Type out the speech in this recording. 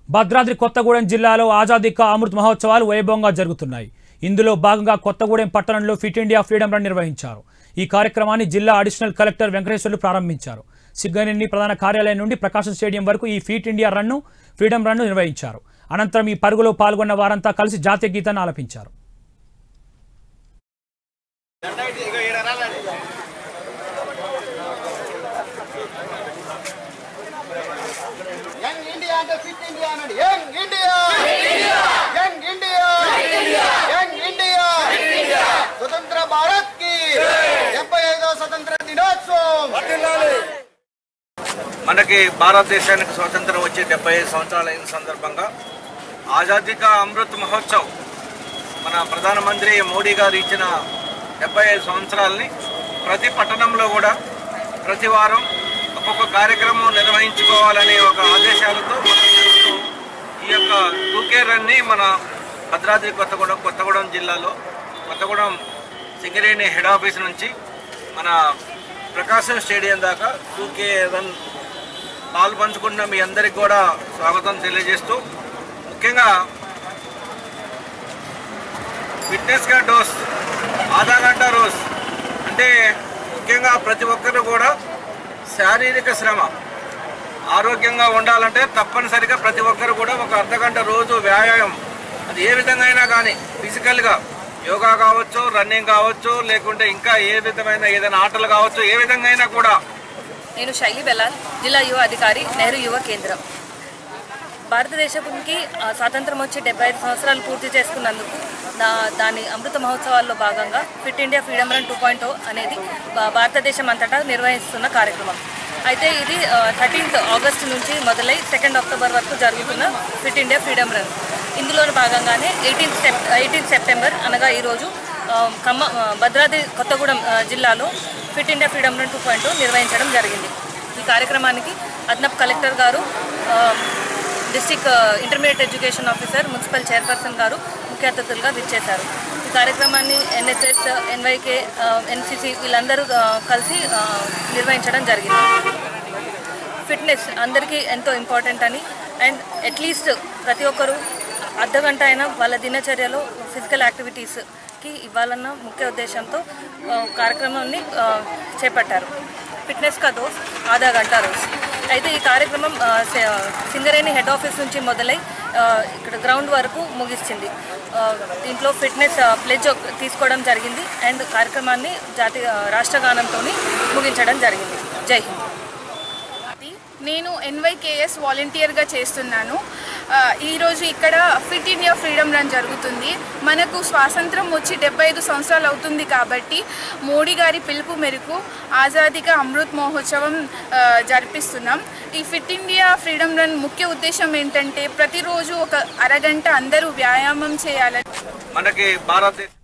భద్రాద్రి కొత్తగూడెం జిల్లాలో ఆజాదీ కా అమృత్ మహోత్సవాలు వైభవంగా జరుగుతున్నాయి ఇందులో భాగంగా కొత్తగూడెం పట్టణంలో ఫిట్ ఇండియా ఫ్రీడమ్ రన్ నిర్వహించారు ఈ కార్యక్రమాన్ని జిల్లా అడిషనల్ కలెక్టర్ వెంకటేశ్వర్లు ప్రారంభించారు సిగ్గనేని ప్రధాన కార్యాలయం నుండి ప్రకాశం స్టేడియం వరకు ఈ ఫిట్ ఇండియా రన్ను ఫ్రీడమ్ రన్ను నిర్వహించారు అనంతరం ఈ పరుగులో పాల్గొన్న వారంతా కలిసి జాతీయ గీతాన్ని ఆలపించారు యంగ్ ఇండియా అంటే ఫిట్ ఇండియా అనండి young India young India young India స్వతంత్ర భారత్ కి డెబ్బై ఐదో స్వతంత్ర దినోత్సవం మనకి భారతదేశానికి స్వాతంత్రం వచ్చి డెబ్బై ఐదు సంవత్సరాలు అయిన సందర్భంగా ఆజాదీ కా అమృత్ మహోత్సవ్ మన ప్రధానమంత్రి మోడీ గారు ఇచ్చిన డెబ్బై ఐదు సంవత్సరాలని ప్రతి పట్టణంలో కూడా ప్రతి వారం ఒక్కొక్క కార్యక్రమం నిర్వహించుకోవాలనే ఒక ఆదేశాలతో మనం జరుగుతూ ఈ యొక్క టూకే రన్ని మన భద్రాద్రి కొత్తగూడెం కొత్తగూడెం జిల్లాలో కొత్తగూడెం సింగరేణి హెడ్ ఆఫీస్ నుంచి మన ప్రకాశం స్టేడియం దాకా టూకే రన్ పాలు పంచుకుంటున్న మీ అందరికి కూడా స్వాగతం తెలియజేస్తూ ముఖ్యంగా ఫిట్నెస్ గా డోస్ ఆధా గంట రోజ్ అంటే ముఖ్యంగా ప్రతి ఒక్కరు కూడా శారీరక శ్రమ ఆరోగ్యంగా ఉండాలంటే తప్పనిసరిగా ప్రతి ఒక్కరు కూడా ఒక అర్ధ గంట రోజు వ్యాయామం అది ఏ విధంగా అయినా కానీ ఫిజికల్గా యోగా కావచ్చు రన్నింగ్ కావచ్చు లేకుంటే ఇంకా ఏ విధమైన ఏదైనా ఆటలు కావచ్చు ఏ విధంగా అయినా కూడా నేను శైలి బెలాల్ జిల్లా యువ అధికారి నెహ్రూ యువ కేంద్రం భారతదేశానికి ఆ, స్వాతంత్రం వచ్చి డెబ్బై ఐదు సంవత్సరాలు పూర్తి చేసుకున్నందుకు దా దాని అమృత మహోత్సవాల్లో భాగంగా fit India freedom run two point అనేది భా- భారతదేశం అంతటా నిర్వహిస్తున్న కార్యక్రమం అయితే ఇది థర్టీన్త్ ఆగస్ట్ నుంచి మొదలై సెకండ్ అక్టోబర్ వరకు జరుగుతున్న ఫిట్ ఇండియా ఫ్రీడమ్ రన్ ఇందులో భాగంగానే ఎయిటీన్త్ సెప్ ఎయిటీన్త్ సెప్టెంబర్ అనగా ఈరోజు ఆ, ఖమ్మ ఆ, భద్రాద్రి కొత్తగూడెం ఆ, జిల్లాలో fit India freedom run two point నిర్వహించడం జరిగింది ఈ కార్యక్రమానికి అదనపు కలెక్టర్ గారు ఆ, district intermediate education officer municipal chairperson గారు ముఖ్య అతిథులుగా విచ్చేశారు ఈ కార్యక్రమాన్ని ఎన్హెచ్ఎస్ ఎన్వైకే ఎన్సిసి వీళ్ళందరూ ఆ, కలిసి ఆ, నిర్వహించడం జరిగింది ఫిట్నెస్ అందరికీ ఎంతో ఇంపార్టెంట్ అని అండ్ అట్లీస్ట్ ప్రతి ఒక్కరూ అర్ధ గంట అయినా వాళ్ళ దినచర్యలో ఫిజికల్ యాక్టివిటీస్కి ఇవ్వాలన్న ముఖ్య ఉద్దేశంతో ఆ, కార్యక్రమాన్ని ఆ, చేపట్టారు ఫిట్నెస్ కా దోస్ ఆధా గంట రోజు అయితే ఈ కార్యక్రమం ఆ, సే- సింగరేణి హెడ్ ఆఫీస్ నుంచి మొదలై ఆ, ఇక్కడ గ్రౌండ్ వరకు ముగిస్తుంది ఆ, దీంట్లో ఫిట్నెస్ ఆ, ప్లెజ్ ఒక- తీసుకోవడం జరిగింది అండ్ కార్యక్రమాన్ని జాతీయ రాష్ట్రగానంతో ముగించడం జరిగింది జై హింద్ నేను ఎన్వైకేఎస్ వాలంటీర్గా చేస్తున్నాను ఆ, ఈరోజు ఇక్కడ ఫిట్ ఇండియా ఫ్రీడమ్ రన్ జరుగుతుంది మనకు స్వాతంత్రం వచ్చి డెబ్బై ఐదు సంవత్సరాలు అవుతుంది కాబట్టి మోడీ గారి పిలుపు మేరకు ఆజాదీగా అమృత్ మహోత్సవం ఆ, జరిపిస్తున్నాం ఈ ఫిట్ ఇండియా ఫ్రీడమ్ రన్ ముఖ్య ఉద్దేశం ఏంటంటే ప్రతిరోజు ఒక అరగంట అందరూ వ్యాయామం చేయాలని మనకి భారతదేశ